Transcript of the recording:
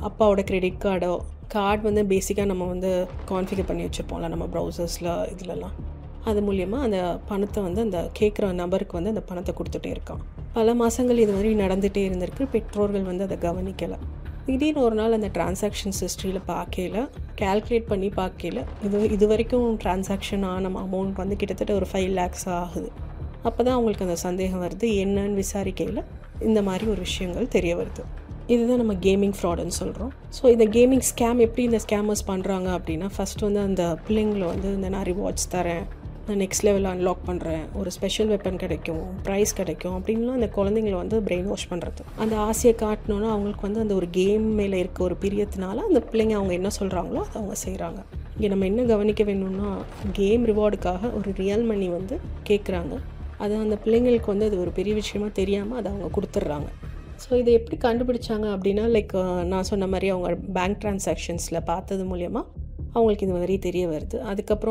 அப்பாவோட credit கார்டோ card வந்து பேசிக்காக நம்ம வந்து கான்ஃபிகர் பண்ணி வச்சுருப்போம்ல நம்ம ப்ரௌசர்ஸில் இதுலலாம் அது மூலியமாக அந்த பணத்தை வந்து அந்த கேட்குற நபருக்கு வந்து அந்த பணத்தை கொடுத்துட்டே இருக்கான் பல மாதங்கள் இது மாதிரி நடந்துகிட்டே இருந்திருக்கு பெற்றோர்கள் வந்து அதை கவனிக்கலை திடீர்னு ஒரு நாள் அந்த டிரான்சாக்ஷன்ஸ் ஹிஸ்ட்ரியில் பார்க்கல கால்குலேட் பண்ணி பார்க்கல இது இது வரைக்கும் டிரான்சாக்ஷன் ஆன அமௌண்ட் வந்து கிட்டத்தட்ட ஒரு ஃபைவ் லேக்ஸ் ஆகுது அப்போ தான் அவங்களுக்கு அந்த சந்தேகம் வருது என்னன்னு விசாரிக்கையில் இந்த மாதிரி ஒரு விஷயங்கள் தெரிய வருது இதுதான் நம்ம கேமிங் ஃப்ராடுன்னு சொல்கிறோம் ஸோ இந்த கேமிங் ஸ்கேம் எப்படி இந்த ஸ்கேமர்ஸ் பண்ணுறாங்க அப்படின்னா ஃபஸ்ட் வந்து அந்த பிள்ளைங்களை வந்து இந்த நான் ரிவார்ட்ஸ் தரேன் நான் நெக்ஸ்ட் லெவலில் அன்லாக் பண்ணுறேன் ஒரு ஸ்பெஷல் வெப்பன் கிடைக்கும் ப்ரைஸ் கிடைக்கும் அப்படின்லாம் அந்த குழந்தைங்களை வந்து பிரெயின் வாஷ் பண்ணுறது அந்த ஆசையை காட்டணுன்னா அவங்களுக்கு வந்து அந்த ஒரு கேம் மேலே இருக்க ஒரு பிரியத்தினால அந்த பிள்ளைங்க அவங்க என்ன சொல்கிறாங்களோ அதை அவங்க செய்கிறாங்க இங்கே நம்ம என்ன கவனிக்க வேணும்னா கேம் ரிவார்டுக்காக ஒரு ரியல் மணி வந்து கேட்குறாங்க அது அந்த பிள்ளைங்களுக்கு வந்து அது ஒரு பெரிய விஷயமா தெரியாமல் அதை அவங்க கொடுத்துட்றாங்க ஸோ இதை எப்படி கண்டுபிடிச்சாங்க அப்படின்னா லைக் நான் சொன்ன மாதிரி அவங்க பேங்க் ட்ரான்சாக்ஷன்ஸில் பார்த்தது மூலயமா அவங்களுக்கு இது மாதிரி தெரிய வருது அதுக்கப்புறம்